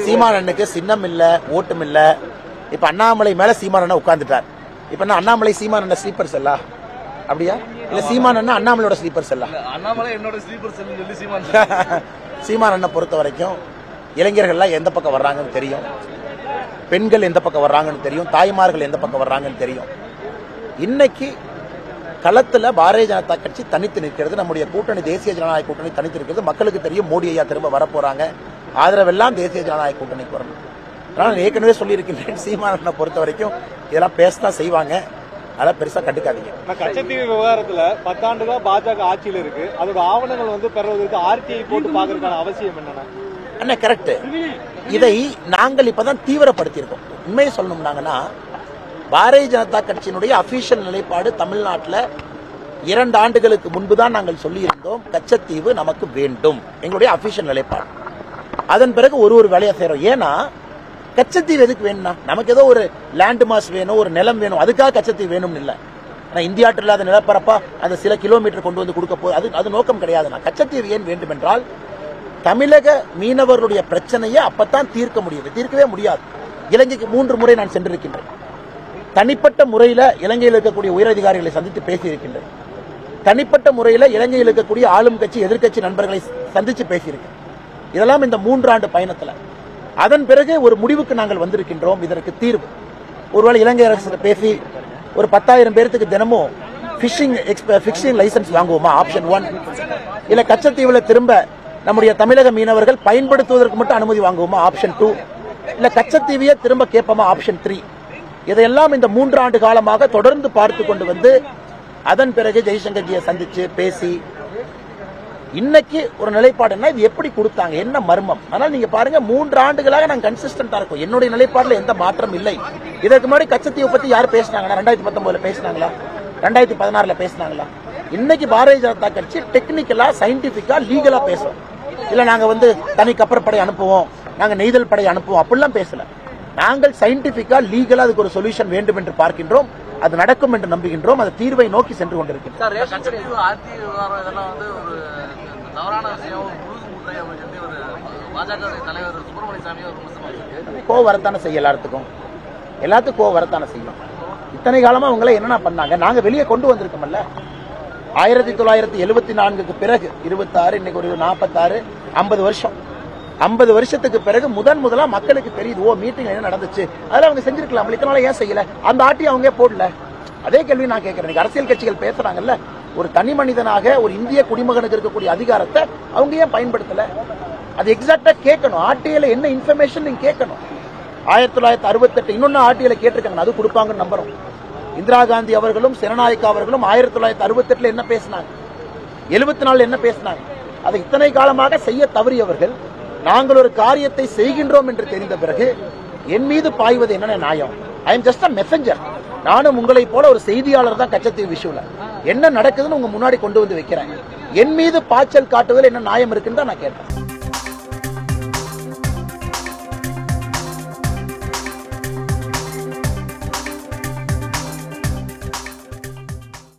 சீமானனுக்கு சின்னம் இல்ல ஓட்டும் இல்ல இப்ப அண்ணாமலை மேல சீமானண்ண உட்கார்ந்துட்டார் இப்ப என்ன அண்ணாமலை சீமானண்ண ஸ்லீப்பர்ஸ் அல்ல அப்படியா இல்ல சீமானண்ண அண்ணாமலையோட ஸ்லீப்பர்ஸ் அல்ல அண்ணாமலை என்னோட ஸ்லீப்பர் செல் சொல்லி சீமான் சீமானண்ண பொறுத்த வரைக்கும் இளைஞர்கள்லாம் எந்த பக்கம் வர்றாங்கன்னு தெரியும் பெண்கள் எந்த பக்கம் வர்றாங்கன்னு தெரியும் தாய்மார்கள் எந்த பக்கம் வர்றாங்கன்னு தெரியும் இன்னைக்கு களத்துல பாரதிய ஜனதா கட்சி தனித்து நிற்கிறது நம்முடைய கூட்டணி தேசிய ஜனநாயக கூட்டணி தனித்து நிற்கிறது மக்களுக்கு தெரியும் மோடி ஐயா திரும்ப வரப்போறாங்க ஆதரவெல்லாம் தேசிய ஜனநாயக கூட்டணிக்கு வரணும் அதனால நான் ஏற்கனவே சொல்லியிருக்கின்றேன் சீமானனை பொறுத்த வரைக்கும் இதெல்லாம் பேசதான் செய்வாங்க அதெல்லாம் பெருசா கண்டுக்காதீங்க ஆனா கச்சத்தீவு விவகாரத்துல பத்தாண்டுகளா பாஜக ஆட்சியில இருக்கு அதோட ஆவணங்கள் வந்து பெறுவதற்கு ஆர்டிஐ போட்டு பாக்குறதுக்கான அவசியம் என்னன்னா அண்ணா கரெக்ட் இதை நாங்கள் இப்பதான் தீவிரப்படுத்தியிருக்கோம் உண்மையை சொல்லணும்னாங்கன்னா பாரதிய ஜனதா கட்சியினுடைய அபிஷியல் நிலைப்பாடு தமிழ்நாட்டில் இரண்டு ஆண்டுகளுக்கு முன்பு தான் நாங்கள் சொல்லியிருந்தோம் கச்சத்தீவு நமக்கு வேண்டும் எங்களுடைய அபிஷியல் நிலைப்பாடு அதன் பிறகு ஒரு ஒரு வேலையை செய்றோம் ஏன்னா கச்சத்தீவு எதுக்கு வேணும்னா நமக்கு ஏதோ ஒரு லேண்ட் மாஸ் வேணும் ஒரு நிலம் வேணும் அதுக்காக கச்சத்தீவு வேணும்னு இல்லை ஆனா இந்தியாட்டில் இல்லாத நிலப்பரப்பா அந்த சில கிலோமீட்டர் கொண்டு வந்து கொடுக்க போகுது அது அது நோக்கம் கிடையாதுண்ணா கச்சத்தீவு ஏன் வேண்டும் என்றால் தமிழக மீனவர்களுடைய பிரச்சனையை அப்பத்தான் தீர்க்க முடியும் தீர்க்கவே முடியாது இலங்கைக்கு மூன்று முறை நான் சென்றிருக்கின்றேன் தனிப்பட்ட முறையில் இலங்கையில் இருக்கக்கூடிய உயரதிகாரிகளை சந்தித்து பேசியிருக்கின்றேன் தனிப்பட்ட முறையில் இலங்கையில் இருக்கக்கூடிய ஆளும் கட்சி எதிர்க்கட்சி நண்பர்களை சந்திச்சு பேசியிருக்கேன் இதெல்லாம் இந்த மூன்றாண்டு பயணத்துல அதன் பிறகு ஒரு முடிவுக்கு நாங்கள் வந்திருக்கின்றோம் இதற்கு தீர்வு ஒருவேளை இலங்கை அரசு பேசி ஒரு பத்தாயிரம் பேர்த்துக்கு தினமும் ஃபிஷிங் ஃபிஷிங் லைசன்ஸ் வாங்குவோமா ஆப்ஷன் ஒன் இல்ல கச்சத்தீவுல திரும்ப நம்முடைய தமிழக மீனவர்கள் பயன்படுத்துவதற்கு மட்டும் அனுமதி வாங்குவோமா ஆப்ஷன் டூ இல்ல கச்சத்தீவையே திரும்ப கேட்போமா ஆப்ஷன் த்ரீ இதையெல்லாம் இந்த மூன்றாண்டு காலமாக தொடர்ந்து பார்த்து கொண்டு வந்து அதன் பிறகு ஜெய்சங்கர்ஜியை சந்திச்சு பேசி இன்னைக்கு ஒரு நிலைப்பாடுன்னா இது எப்படி கொடுத்தாங்க என்ன மர்மம் ஆனால் நீங்க பாருங்க மூன்று ஆண்டுகளாக நாங்க கன்சிஸ்டன்டா இருக்கோம் என்னுடைய நிலைப்பாடுல எந்த மாற்றம் இல்லை இதற்கு முன்னாடி கச்சத்தீவை பத்தி யார் பேசினாங்களா ரெண்டாயிரத்தி பத்தொன்பதுல பேசினாங்களா ரெண்டாயிரத்தி பதினாறுல பேசினாங்களா இன்னைக்கு பாரதிய ஜனதா கட்சி டெக்னிக்கலா சயின்டிபிக்கா லீகலா பேசுறோம் இல்ல நாங்க வந்து தனி கப்பற்படை அனுப்புவோம் நாங்க நெய்தல் படை அனுப்புவோம் அப்படிலாம் பேசல நாங்கள் சயின்டிபிக்கா லீகலா அதுக்கு ஒரு சொல்யூஷன் வேண்டும் என்று பார்க்கின்றோம் அது நடக்கும் என்று நம்புகின்றோம் அது தீர்வை நோக்கி சென்று கொண்டிருக்கின்றோம் சார் ரேஷன் கடைக்கு ஆர்டி விவகாரம் இதெல்லாம் வந்து ஒரு தவறான விஷயம் முழுகு முறை அப்படின்னு சொல்லி ஒரு பாஜக தலைவர் சுப்பிரமணிய சாமி ஒரு விமர்சனம் வச்சிருக்கு கோவம் வரத்தானே செய்யும் எல்லாத்துக்கும் எல்லாத்துக்கும் கோவம் வரத்தானே செய்யும் இத்தனை காலமா அவங்கள என்னென்ன பண்ணாங்க நாங்க வெளியே கொண்டு வந்திருக்கோம்ல ஆயிரத்தி தொள்ளாயிரத்தி எழுபத்தி நான்குக்கு பிறகு இருபத்தாறு இன்னைக்கு ஒரு நாற்பத்தாறு ஐம்பது வருஷம் ஐம்பது வருஷத்துக்கு பிறகு முதன் முதலா மக்களுக்கு தெரியுது ஓ மீட்டிங் என்ன நடந்துச்சு அதெல்லாம் அவங்க செஞ்சிருக்கலாம் இத்தனால ஏன் செய்யல அந்த ஆட்டி அவங்க போடல அதே கேள்வி நான் கேட்கிறேன் இன்னைக்கு அரசியல் கட்சிகள் பேசுறாங்கல்ல ஒரு தனி மனிதனாக ஒரு இந்திய குடிமகனுக்கு இருக்கக்கூடிய அதிகாரத்தை அவங்க ஏன் பயன்படுத்தல அது எக்ஸாக்டா கேட்கணும் ஆர்டிஐல என்ன இன்ஃபர்மேஷன் நீங்க கேட்கணும் ஆயிரத்தி தொள்ளாயிரத்தி அறுபத்தெட்டு இன்னொன்னு ஆர்டிஐல கேட்டிருக்காங்க அது கொடுப்பாங்கன்னு நம்புறோம் இந்திரா காந்தி அவர்களும் சிறநாயக்கா அவர்களும் ஆயிரத்தி தொள்ளாயிரத்தி அறுபத்தெட்டுல என்ன பேசினாங்க எழுபத்தி நாலுல என்ன பேசினாங்க அதை இத்தனை காலமாக செய்ய தவறியவர்கள் நாங்கள் ஒரு காரியத்தை செய்கின்றோம் என்று தெரிந்த பிறகு என் மீது பாய்வது என்ன நியாயம் I am just a messenger நானும் உங்களை போல ஒரு செய்தியாளர் தான் கச்சத்தீவு விஷயம்ல என்ன நடக்குதுன்னு உங்க முன்னாடி கொண்டு வந்து வைக்கிறேன் என் மீது பாய்ச்சல் காட்டுவதில் என்ன நியாயம் இருக்குன்னு தான் நான் கேட்டேன்